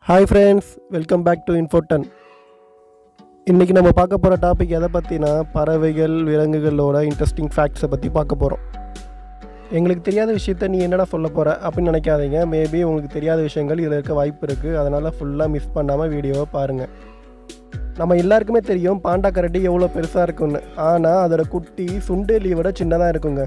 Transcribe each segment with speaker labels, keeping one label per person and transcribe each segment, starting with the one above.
Speaker 1: hi friends welcome back to Infoton இன்றைக்கி நம்ம பார்க்க போகிற டாபிக் எதை பற்றினா பறவைகள் விலங்குகளோட இன்ட்ரெஸ்டிங் ஃபேக்ட்ஸை பற்றி பார்க்க போகிறோம் எங்களுக்கு தெரியாத விஷயத்த நீ என்னடா சொல்ல போகிற அப்படின்னு நினைக்காதீங்க மேபி உங்களுக்கு தெரியாத விஷயங்கள் இதில் இருக்க வாய்ப்பு இருக்குது அதனால் ஃபுல்லாக மிஸ் பண்ணாமல் வீடியோவை பாருங்கள் நம்ம எல்லாருக்குமே தெரியும் பாண்டா கரடி எவ்வளோ பெருசாக இருக்குன்னு ஆனால் அதோட குட்டி சுண்டெலியை விட சின்னதாக இருக்குங்க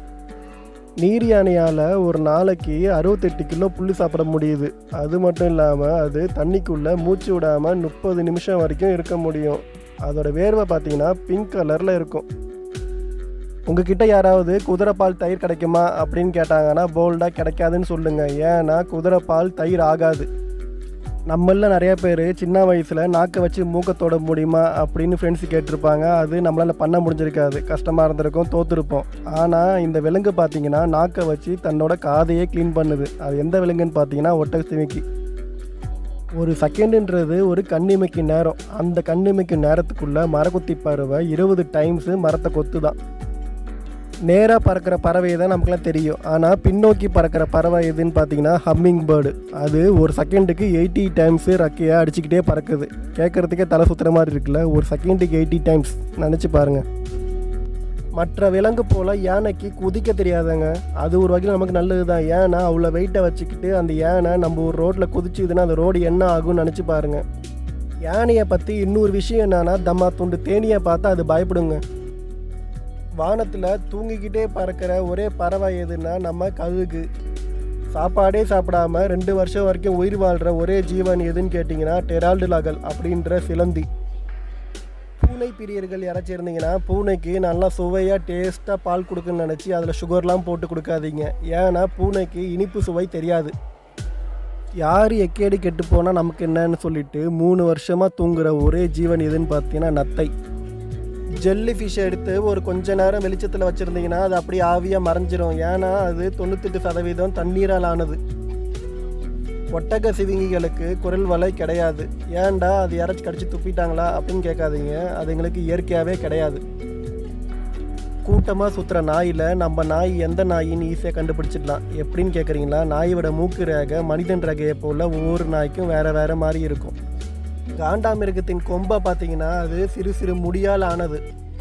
Speaker 1: நீர் யானையால் ஒரு நாளைக்கு அறுபத்தெட்டு கிலோ புல்லு சாப்பிட முடியுது அது மட்டும் இல்லாமல் அது தண்ணிக்குள்ளே மூச்சு விடாமல் முப்பது நிமிஷம் வரைக்கும் இருக்க முடியும் அதோட வேர்வை பார்த்தீங்கன்னா பிங்க் கலரில் இருக்கும் உங்ககிட்ட யாராவது குதிரைப்பால் தயிர் கிடைக்குமா அப்படின்னு கேட்டாங்கன்னா போல்டாக கிடைக்காதுன்னு சொல்லுங்கள் ஏன்னா குதிரைப்பால் தயிர் ஆகாது நம்மள நிறைய பேர் சின்ன வயசில் நாக்கை வச்சு மூக்க தொட முடியுமா அப்படின்னு ஃப்ரெண்ட்ஸ் கேட்டிருப்பாங்க அது நம்மளால் பண்ண முடிஞ்சிருக்காது கஷ்டமாக இருந்திருக்கும் தோற்றுருப்போம் ஆனால் இந்த விலங்கு பார்த்தீங்கன்னா நாக்கை வச்சு தன்னோட காதையே க்ளீன் பண்ணுது அது எந்த விலங்குன்னு பார்த்தீங்கன்னா ஒட்டக சிமிக்கி ஒரு செகண்டுன்றது ஒரு கண்ணிமைக்கு நேரம் அந்த கண்ணிமைக்கு நேரத்துக்குள்ளே மரக்குத்தி பறவை இருபது டைம்ஸு மரத்தை கொத்து தான் நேராக பறக்கிற பறவை தான் நமக்குலாம் தெரியும் ஆனால் பின்னோக்கி பறக்கிற பறவை எதுன்னு பார்த்தீங்கன்னா ஹம்மிங் பேர்டு அது ஒரு செகண்டுக்கு எயிட்டி டைம்ஸு ரக்கையை அடிச்சுக்கிட்டே பறக்குது கேட்குறதுக்கே தலை சுற்றுற மாதிரி இருக்குல்ல ஒரு செகண்டுக்கு எயிட்டி டைம்ஸ் நினச்சி பாருங்கள் மற்ற விலங்கு போல் யானைக்கு குதிக்க தெரியாதுங்க அது ஒரு வகையில் நமக்கு நல்லது தான் ஏன்னா அவ்வளோ வெயிட்டை வச்சுக்கிட்டு அந்த யானை நம்ம ஒரு ரோட்டில் குதிச்சுதுன்னா அந்த ரோடு என்ன ஆகும்னு நினச்சி பாருங்கள் யானையை பற்றி இன்னொரு விஷயம் என்னன்னா தம்மா துண்டு தேனியை பார்த்தா அது பயப்படுங்க வானத்தில் தூங்கிக்கிட்டே பறக்கிற ஒரே பறவை எதுன்னா நம்ம கழுகு சாப்பாடே சாப்பிடாம ரெண்டு வருஷம் வரைக்கும் உயிர் வாழ்கிற ஒரே ஜீவன் எதுன்னு கேட்டிங்கன்னா டெரால்டு லகல் அப்படின்ற சிலந்தி பூனை பிரியர்கள் யாராச்சும் இருந்தீங்கன்னா பூனைக்கு நல்லா சுவையாக டேஸ்ட்டாக பால் கொடுக்குன்னு நினச்சி அதில் சுகர்லாம் போட்டு கொடுக்காதீங்க ஏன்னா பூனைக்கு இனிப்பு சுவை தெரியாது யார் எக்கேடு கெட்டு போனால் நமக்கு என்னன்னு சொல்லிட்டு மூணு வருஷமாக தூங்குற ஒரே ஜீவன் எதுன்னு பார்த்தீங்கன்னா நத்தை ஜெல்லி ஃபிஷ் எடுத்து ஒரு கொஞ்ச நேரம் வெளிச்சத்தில் வச்சுருந்தீங்கன்னா அது அப்படியே ஆவியாக மறைஞ்சிரும் ஏன்னா அது தொண்ணூத்தெட்டு சதவீதம் தண்ணீரால் ஆனது ஒட்டக சிவிங்கிகளுக்கு குரல் வலை கிடையாது ஏன்டா அது யாராச்சும் கடிச்சு துப்பிட்டாங்களா அப்படின்னு கேட்காதீங்க அது எங்களுக்கு இயற்கையாகவே கிடையாது கூட்டமாக சுற்றுற நாயில் நம்ம நாய் எந்த நாயின்னு ஈஸியாக கண்டுபிடிச்சிடலாம் எப்படின்னு கேட்குறீங்களா நாயோட மூக்கு ரேகை மனிதன் ரேகையை போல் ஒவ்வொரு நாய்க்கும் வேறு வேறு மாதிரி இருக்கும் காண்டாமிருகத்தின் கொம்பை பார்த்தீங்கன்னா அது சிறு சிறு முடியால் ஆனது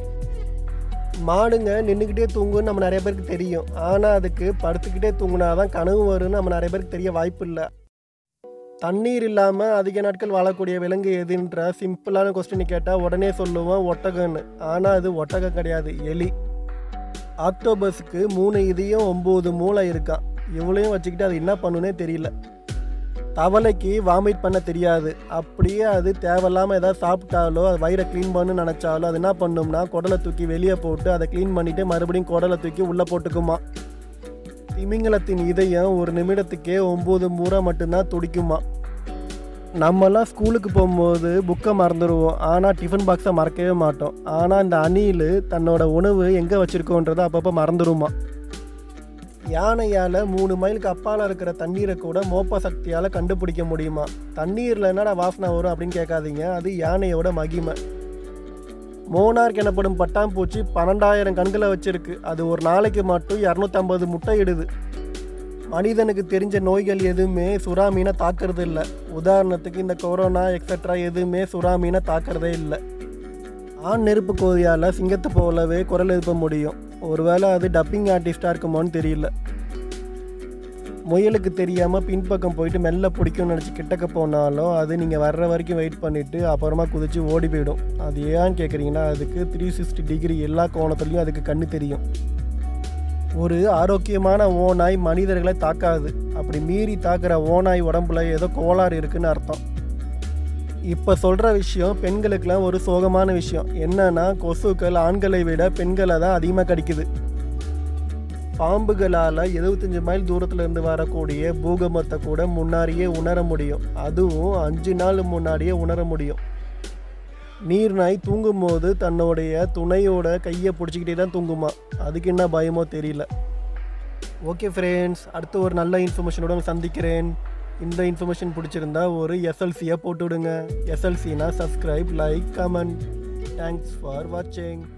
Speaker 1: மாடுங்க நின்றுக்கிட்டே தூங்குன்னு நம்ம நிறைய பேருக்கு தெரியும் ஆனால் அதுக்கு படுத்துக்கிட்டே தூங்குனாதான் கனவு வரும்னு நம்ம நிறைய பேருக்கு தெரிய வாய்ப்பு இல்லை தண்ணீர் இல்லாமல் அதிக நாட்கள் வாழக்கூடிய விலங்கு எதுன்ற சிம்பிளான கொஸ்டின் கேட்டால் உடனே சொல்லுவோம் ஒட்டகன்னு ஆனால் அது ஒட்டகம் கிடையாது எலி ஆக்டோபஸுக்கு மூணு இதையும் ஒம்பது மூளை இருக்கான் இவ்வளையும் வச்சுக்கிட்டு அது என்ன பண்ணுன்னே தெரியல தவளைக்கு வாமிட் பண்ண தெரியாது அப்படியே அது தேவையில்லாமல் ஏதாவது சாப்பிட்டாலோ அது வயிறை க்ளீன் பண்ணு நினச்சாலோ அது என்ன பண்ணும்னா குடலை தூக்கி வெளியே போட்டு அதை க்ளீன் பண்ணிவிட்டு மறுபடியும் குடலை தூக்கி உள்ளே போட்டுக்குமா திமிங்கலத்தின் இதயம் ஒரு நிமிடத்துக்கே ஒம்பது முறை மட்டும்தான் துடிக்குமா நம்மலாம் ஸ்கூலுக்கு போகும்போது புக்கை மறந்துடுவோம் ஆனால் டிஃபன் பாக்ஸை மறக்கவே மாட்டோம் ஆனால் இந்த அணில் தன்னோட உணவு எங்கே வச்சுருக்கோன்றதை அப்பப்போ மறந்துடுமா யானையால் மூணு மைலுக்கு அப்பால் இருக்கிற தண்ணீரை கூட மோப்ப சக்தியால் கண்டுபிடிக்க முடியுமா தண்ணீரில் என்னடா வாசனை வரும் அப்படின்னு கேட்காதீங்க அது யானையோட மகிமை மோனார்க் எனப்படும் பட்டாம்பூச்சி பன்னெண்டாயிரம் கண்களை வச்சிருக்கு அது ஒரு நாளைக்கு மட்டும் இரநூத்தம்பது முட்டை இடுது மனிதனுக்கு தெரிஞ்ச நோய்கள் எதுவுமே சுறா மீனை தாக்குறது இல்லை உதாரணத்துக்கு இந்த கொரோனா எக்ஸட்ரா எதுவுமே சுறா மீனை தாக்குறதே இல்லை ஆண் நெருப்பு கோதியால் சிங்கத்தை போலவே குரல் எழுப்ப முடியும் ஒருவேளை அது டப்பிங் ஆர்டிஸ்டாக இருக்குமோன்னு தெரியல முயலுக்கு தெரியாமல் பின்பக்கம் போயிட்டு மெல்ல பிடிக்கும்னு நினச்சி கிட்டக்க போனாலும் அது நீங்கள் வர்ற வரைக்கும் வெயிட் பண்ணிவிட்டு அப்புறமா குதித்து ஓடி போயிடும் அது ஏன்னு கேட்குறீங்கன்னா அதுக்கு த்ரீ சிக்ஸ்டி டிகிரி எல்லா கோணத்துலேயும் அதுக்கு கண்ணு தெரியும் ஒரு ஆரோக்கியமான ஓநாய் மனிதர்களை தாக்காது அப்படி மீறி தாக்குற ஓநாய் உடம்புல ஏதோ கோளாறு இருக்குன்னு அர்த்தம் இப்போ சொல்கிற விஷயம் பெண்களுக்கெல்லாம் ஒரு சோகமான விஷயம் என்னன்னா கொசுக்கள் ஆண்களை விட பெண்களை தான் அதிகமாக கடிக்குது பாம்புகளால் எழுபத்தஞ்சு மைல் தூரத்தில் இருந்து வரக்கூடிய பூகம்பத்தை கூட முன்னாடியே உணர முடியும் அதுவும் அஞ்சு நாள் முன்னாடியே உணர முடியும் நீர்நாய் தூங்கும்போது தன்னுடைய துணையோட கையை பிடிச்சிக்கிட்டே தான் தூங்குமா அதுக்கு என்ன பயமோ தெரியல ஓகே ஃப்ரெண்ட்ஸ் அடுத்து ஒரு நல்ல இன்ஃபர்மேஷனோட சந்திக்கிறேன் இந்த இன்ஃபர்மேஷன் பிடிச்சிருந்தா ஒரு எஸ்எல்சியை போட்டு விடுங்க எஸ்எல்சினா subscribe like comment thanks for வாட்சிங்